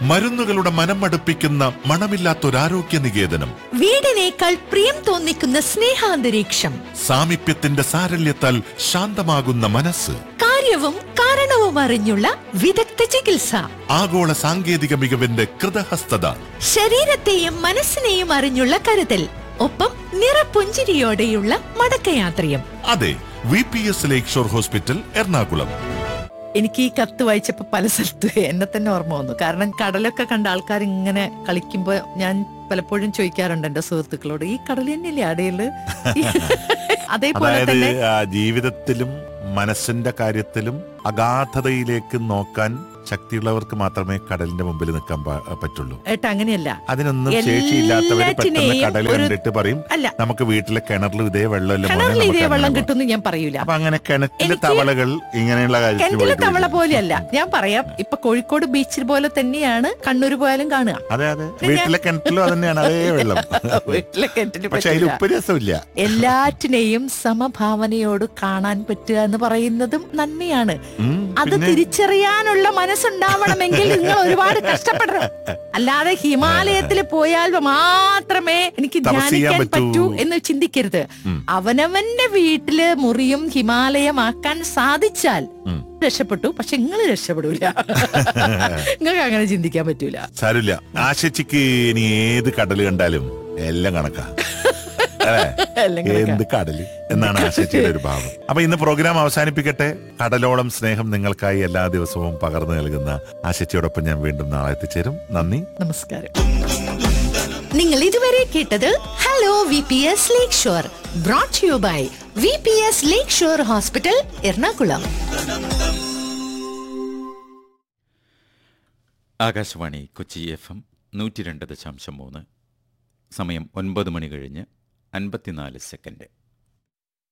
മരുന്നുകളുടെ മനമടുപ്പിക്കുന്ന മണമില്ലാത്തൊരാരോഗ്യ നികേതനം വീടിനേക്കാൾ പ്രിയം തോന്നിക്കുന്ന സ്നേഹാന്തരീക്ഷം സാമീപ്യത്തിന്റെ സാരല്യത്താൽ ശാന്തമാകുന്ന മനസ്സ് കാര്യവും കാരണവും അറിഞ്ഞുള്ള വിദഗ്ധ ചികിത്സ ആഗോള സാങ്കേതിക മികവിന്റെ കൃതഹസ്തത ശരീരത്തെയും മനസ്സിനെയും അറിഞ്ഞുള്ള കരുതൽ ഒപ്പം നിറപുഞ്ചിരിയോടെയുള്ള മടക്കയാത്രയും അതെ V P S Lakeshore hospital Ernakulam എനിക്ക് ഈ കത്ത് വായിച്ചപ്പോ പല സ്ഥലത്ത് എന്നെ തന്നെ ഓർമ്മ വന്നു കാരണം കടലൊക്കെ കണ്ട ആൾക്കാർ ഇങ്ങനെ കളിക്കുമ്പോ ഞാൻ പലപ്പോഴും ചോദിക്കാറുണ്ട് എന്റെ സുഹൃത്തുക്കളോട് ഈ കടൽ തന്നെയല്ലേ അടയില് അതേപോലെ അതായത് തന്നെ ആ, ജീവിതത്തിലും മനസ്സിന്റെ കാര്യത്തിലും അഗാധതയിലേക്ക് നോക്കാൻ ശക്തിയുള്ളവർക്ക് മാത്രമേ കടലിന്റെ മുമ്പിൽ നിൽക്കാൻ പ- പറ്റുള്ളൂ ഏട്ടാ അങ്ങനെയല്ല അതിനൊന്നും ശേഷിയില്ലാത്തവര് പെട്ടെന്ന് എല്ലാറ്റിനെയും കടൽ ഒരു- കണ്ടിട്ട് പറയും അല്ല നമുക്ക് വീട്ടിലെ കിണറിൽ ഇതേ വെള്ളമല്ല മോനെ, കിണറിൽ നമുക്ക് ഇതേ വെള്ളം അങ്ങനെ കിട്ടുമെന്ന് ഞാൻ പറയൂല അപ്പൊ അങ്ങനെ കിണറ്റിലെ എനിക്ക് തവളകൾ ഇങ്ങനെയുള്ള കാര്യത്തിൽ കിണറ്റിലെ പോയിട്ട് തവള വരും. പോലെയല്ല ഞാൻ പറയാം ഇപ്പൊ കോഴിക്കോട് ബീച്ചിൽ പോലെ തന്നെയാണ് കണ്ണൂർ പോയാലും കാണുക അതെ അതെ വീട്ടിലെ കിണറ്റിലും അതന്നെയാണ് അതേ വെള്ളം വീട്ടിലെ കിണറ്റിൽ പക്ഷെ അതിൽ പറ്റില്ല. ഉപ്പ് രസമില്ല എല്ലാറ്റിനെയും സമഭാവനയോട് കാണാൻ പറ്റുക എന്ന് പറയുന്നതും നന്മയാണ് ഉം, അത് പിന്നെ തിരിച്ചറിയാനുള്ള മനസ്സുണ്ടാവണമെങ്കിൽ നിങ്ങൾ ഒരുപാട് കഷ്ടപ്പെടണം അല്ലാതെ ഹിമാലയത്തിൽ പോയാൽ മാത്രമേ എനിക്ക് തപസ് ചെയ്യാൻ ധ്യാനിക്കാൻ പറ്റൂ. പറ്റൂ എന്ന് ചിന്തിക്കരുത് അവനവന്റെ വീട്ടില് മുറിയും ഹിമാലയമാക്കാൻ സാധിച്ചാൽ ഉം. രക്ഷപ്പെട്ടു പക്ഷെ നിങ്ങൾ രക്ഷപ്പെടൂല നിങ്ങൾക്ക് അങ്ങനെ ചിന്തിക്കാൻ പറ്റൂല സാരമില്ല ആശച്ചിക്ക് ഇനി ഏത് കടൽ കണ്ടാലും എല്ലാം കണക്കാ അല്ലേ എല്ലാം കണക്കാ. എന്ത് കടല് എന്നാണ് ആശച്ചിയുടെ ഒരു ഭാവം അപ്പൊ ഇന്ന് പ്രോഗ്രാം അവസാനിപ്പിക്കട്ടെ കടലോളം സ്നേഹം നിങ്ങൾക്കായി എല്ലാ ദിവസവും പകർന്നു നൽകുന്ന ആശച്ചിയോടൊപ്പം ഞാൻ വീണ്ടും നാളെ എത്തിച്ചേരും നന്ദി നമസ്കാരം നിങ്ങൾ ഇതുവരെ കേട്ടത് hello V P S Lakeshore brought you by V P S Lakeshore hospital Ernakulam Akashvani Kochi F M നൂറ്റി രണ്ട് ദശാംശം മൂന്ന് സമയം ഒൻപത് മണി കഴിഞ്ഞ് അൻപത്തിനാല് സെക്കൻഡ്